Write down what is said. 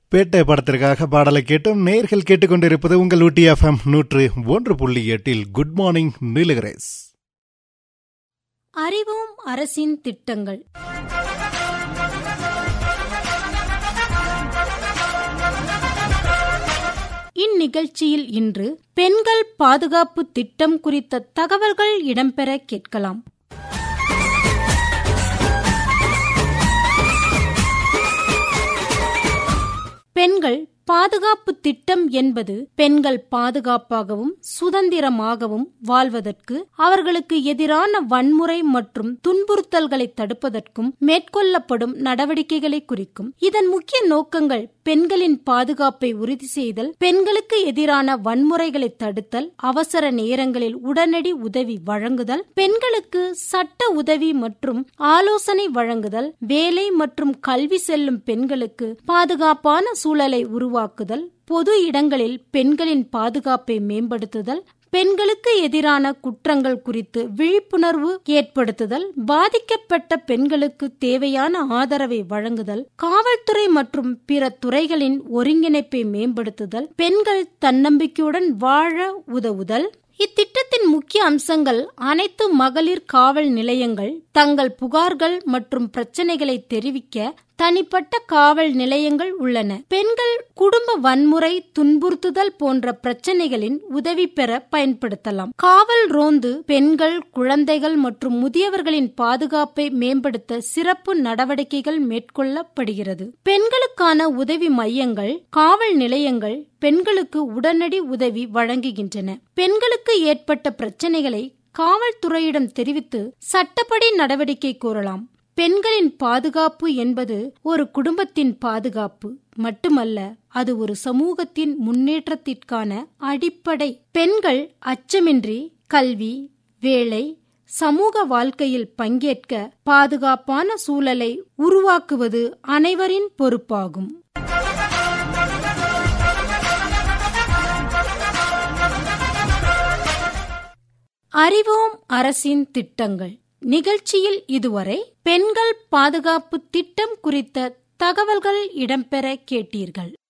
பேட்டை படத்திற்காக பாடலை கேட்டும் நேர்கள் கேட்டுக்கொண்டிருப்பது உங்கள் ஊட்டி எஃப்எம் நூற்று ஒன்று புள்ளி எட்டில் குட் மார்னிங் நீலகரேஸ் அறிவோம் அரசின் திட்டங்கள் இந்நிகழ்ச்சியில் இன்று பெண்கள் பாதுகாப்பு திட்டம் குறித்த தகவல்கள் இடம்பெற கேட்கலாம் பெண்கள் பாதுகாப்பு திட்டம் என்பது பெண்கள் பாதுகாப்பாகவும் சுதந்திரமாகவும் வாழ்வதற்கு அவர்களுக்கு எதிரான வன்முறை மற்றும் துன்புறுத்தல்களை தடுப்பதற்கும் மேற்கொள்ளப்படும் நடவடிக்கைகளை குறிக்கும் இதன் முக்கிய நோக்கங்கள் பெண்களின் பாதுகாப்பை உறுதி செய்தல் பெண்களுக்கு எதிரான வன்முறைகளை தடுத்தல் அவசர நேரங்களில் உடனடி உதவி வழங்குதல் பெண்களுக்கு சட்ட உதவி மற்றும் ஆலோசனை வழங்குதல் வேலை மற்றும் கல்வி செல்லும் பெண்களுக்கு பாதுகாப்பான சூழலை உருவாக்குதல் பொது இடங்களில் பெண்களின் பாதுகாப்பை மேம்படுத்துதல் பெண்களுக்கு எதிரான குற்றங்கள் குறித்து விழிப்புணர்வு ஏற்படுத்துதல் பாதிக்கப்பட்ட பெண்களுக்கு தேவையான ஆதரவை வழங்குதல் காவல்துறை மற்றும் பிற துறைகளின் ஒருங்கிணைப்பை மேம்படுத்துதல் பெண்கள் தன்னம்பிக்கையுடன் வாழ உதவுதல் இத்திட்டத்தின் முக்கிய அம்சங்கள் அனைத்து மகளிர் காவல் நிலையங்கள் தங்கள் புகார்கள் மற்றும் பிரச்சனைகளை தெரிவிக்க தனிப்பட்ட காவல் நிலையங்கள் உள்ளன பெண்கள் குடும்ப வன்முறை துன்புறுத்துதல் போன்ற பிரச்சனைகளின் உதவி பெற பயன்படுத்தலாம் காவல் ரோந்து பெண்கள் குழந்தைகள் மற்றும் முதியவர்களின் பாதுகாப்பை மேம்படுத்த சிறப்பு நடவடிக்கைகள் மேற்கொள்ளப்படுகிறது பெண்களுக்கான உதவி மையங்கள் காவல் நிலையங்கள் பெண்களுக்கு உடனடி உதவி வழங்குகின்றன பெண்களுக்கு ஏற்பட்ட பிரச்சனைகளை காவல்துறையிடம் தெரிவித்து சட்டப்படி நடவடிக்கை கோரலாம் பெண்களின் பாதுகாப்பு என்பது ஒரு குடும்பத்தின் பாதுகாப்பு மட்டுமல்ல அது ஒரு சமூகத்தின் முன்னேற்றத்திற்கான அடிப்படை பெண்கள் அச்சமின்றி கல்வி வேலை சமூக வாழ்க்கையில் பங்கேற்க பாதுகாப்பான சூழலை உருவாக்குவது அனைவரின் பொறுப்பாகும் அறிவோம் அரசின் திட்டங்கள் நிகழ்ச்சியில் இதுவரை பெண்கள் பாதுகாப்பு திட்டம் குறித்த தகவல்கள் இடம்பெற கேட்டீர்கள்